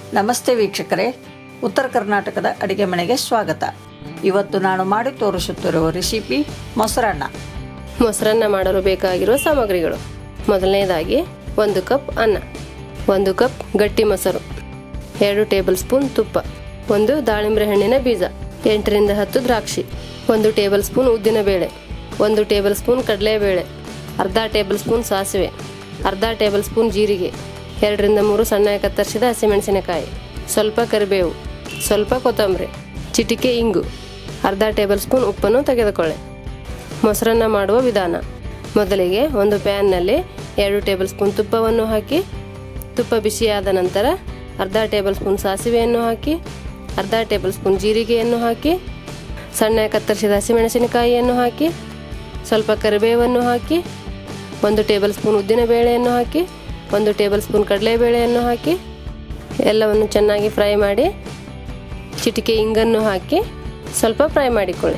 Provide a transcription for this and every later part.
ನಮಸ್ತೆ ವೀಕ್ಷಕರೇ ಉತ್ತರ ಕರ್ನಾಟಕದ ಅಡಿಗೆ ಮನೆಗೆ ಸ್ವಾಗತ ಇವತ್ತು ನಾನು ಮಾಡಿ ತೋರಿಸುತ್ತಿರುವ ರೆಸಿಪಿ ಮೊಸರನ್ನ ಮೊಸರನ್ನ ಮಾಡಲು ಬೇಕಾಗಿರುವ ಸಾಮಗ್ರಿಗಳು ಮೊದಲನೇದಾಗಿ ಒಂದು ಕಪ್ ಅನ್ನ ಒಂದು ಕಪ್ ಗಟ್ಟಿ ಮೊಸರು ಎರಡು ಟೇಬಲ್ ಸ್ಪೂನ್ ತುಪ್ಪ ಒಂದು ದಾಳಿಂಬೆ ಹಣ್ಣಿನ ಬೀಜ ಎಂಟರಿಂದ ಹತ್ತು ದ್ರಾಕ್ಷಿ ಒಂದು ಟೇಬಲ್ ಸ್ಪೂನ್ ಉದ್ದಿನಬೇಳೆ ಒಂದು ಟೇಬಲ್ ಸ್ಪೂನ್ ಕಡಲೆಬೇಳೆ ಅರ್ಧ ಟೇಬಲ್ ಸ್ಪೂನ್ ಸಾಸಿವೆ ಅರ್ಧ ಟೇಬಲ್ ಸ್ಪೂನ್ ಜೀರಿಗೆ ಎರಡರಿಂದ ಮೂರು ಸಣ್ಣ ಕತ್ತರಿಸಿದ ಹಸಿಮೆಣಸಿನಕಾಯಿ ಸ್ವಲ್ಪ ಕರಿಬೇವು ಸ್ವಲ್ಪ ಕೊತ್ತಂಬರಿ ಚಿಟಿಕೆ ಇಂಗು ಅರ್ಧ ಟೇಬಲ್ ಸ್ಪೂನ್ ಉಪ್ಪನ್ನು ತೆಗೆದುಕೊಳ್ಳಿ ಮೊಸರನ್ನ ಮಾಡುವ ವಿಧಾನ ಮೊದಲಿಗೆ ಒಂದು ಪ್ಯಾನ್ನಲ್ಲಿ ಎರಡು ಟೇಬಲ್ ಸ್ಪೂನ್ ತುಪ್ಪವನ್ನು ಹಾಕಿ ತುಪ್ಪ ಬಿಸಿಯಾದ ನಂತರ ಅರ್ಧ ಟೇಬಲ್ ಸ್ಪೂನ್ ಸಾಸಿವೆಯನ್ನು ಹಾಕಿ ಅರ್ಧ ಟೇಬಲ್ ಸ್ಪೂನ್ ಜೀರಿಗೆಯನ್ನು ಹಾಕಿ ಸಣ್ಣ ಕತ್ತರಿಸಿದ ಹಸಿಮೆಣಸಿನಕಾಯಿಯನ್ನು ಹಾಕಿ ಸ್ವಲ್ಪ ಕರಿಬೇವನ್ನು ಹಾಕಿ ಒಂದು ಟೇಬಲ್ ಸ್ಪೂನ್ ಉದ್ದಿನ ಬೇಳೆಯನ್ನು ಹಾಕಿ ಒಂದು ಟೇಬಲ್ ಸ್ಪೂನ್ ಕಡಲೆಬೇಳೆಯನ್ನು ಹಾಕಿ ಎಲ್ಲವನ್ನು ಚೆನ್ನಾಗಿ ಫ್ರೈ ಮಾಡಿ ಚಿಟಿಕೆ ಇಂಗನ್ನು ಹಾಕಿ ಸ್ವಲ್ಪ ಫ್ರೈ ಮಾಡಿಕೊಳ್ಳಿ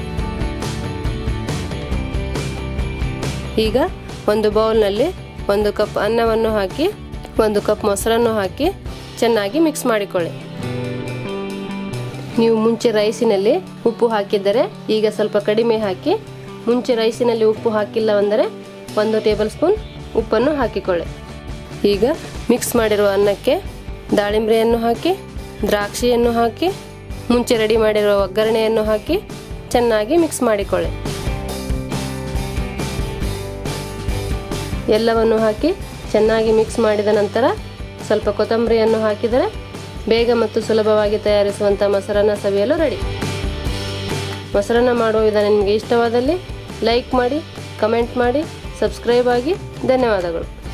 ಈಗ ಒಂದು ಬೌಲ್ನಲ್ಲಿ ಒಂದು ಕಪ್ ಅನ್ನವನ್ನು ಹಾಕಿ ಒಂದು ಕಪ್ ಮೊಸರನ್ನು ಹಾಕಿ ಚೆನ್ನಾಗಿ ಮಿಕ್ಸ್ ಮಾಡಿಕೊಳ್ಳಿ ನೀವು ಮುಂಚೆ ರೈಸಿನಲ್ಲಿ ಉಪ್ಪು ಹಾಕಿದ್ದರೆ ಈಗ ಸ್ವಲ್ಪ ಕಡಿಮೆ ಹಾಕಿ ಮುಂಚೆ ರೈಸಿನಲ್ಲಿ ಉಪ್ಪು ಹಾಕಿಲ್ಲವೆಂದರೆ ಒಂದು ಟೇಬಲ್ ಸ್ಪೂನ್ ಉಪ್ಪನ್ನು ಹಾಕಿಕೊಳ್ಳಿ ಈಗ ಮಿಕ್ಸ್ ಮಾಡಿರುವ ಅನ್ನಕ್ಕೆ ದಾಳಿಂಬ್ರೆಯನ್ನು ಹಾಕಿ ದ್ರಾಕ್ಷಿಯನ್ನು ಹಾಕಿ ಮುಂಚೆ ರೆಡಿ ಮಾಡಿರುವ ಒಗ್ಗರಣೆಯನ್ನು ಹಾಕಿ ಚೆನ್ನಾಗಿ ಮಿಕ್ಸ್ ಮಾಡಿಕೊಳ್ಳಿ ಎಲ್ಲವನ್ನು ಹಾಕಿ ಚೆನ್ನಾಗಿ ಮಿಕ್ಸ್ ಮಾಡಿದ ನಂತರ ಸ್ವಲ್ಪ ಕೊತ್ತಂಬರಿಯನ್ನು ಹಾಕಿದರೆ ಬೇಗ ಮತ್ತು ಸುಲಭವಾಗಿ ತಯಾರಿಸುವಂಥ ಮೊಸರನ್ನ ಸವಿಯಲು ರೆಡಿ ಮೊಸರನ್ನ ಮಾಡುವ ವಿಧಾನ ನಿಮಗೆ ಇಷ್ಟವಾದಲ್ಲಿ ಲೈಕ್ ಮಾಡಿ ಕಮೆಂಟ್ ಮಾಡಿ ಸಬ್ಸ್ಕ್ರೈಬ್ ಆಗಿ ಧನ್ಯವಾದಗಳು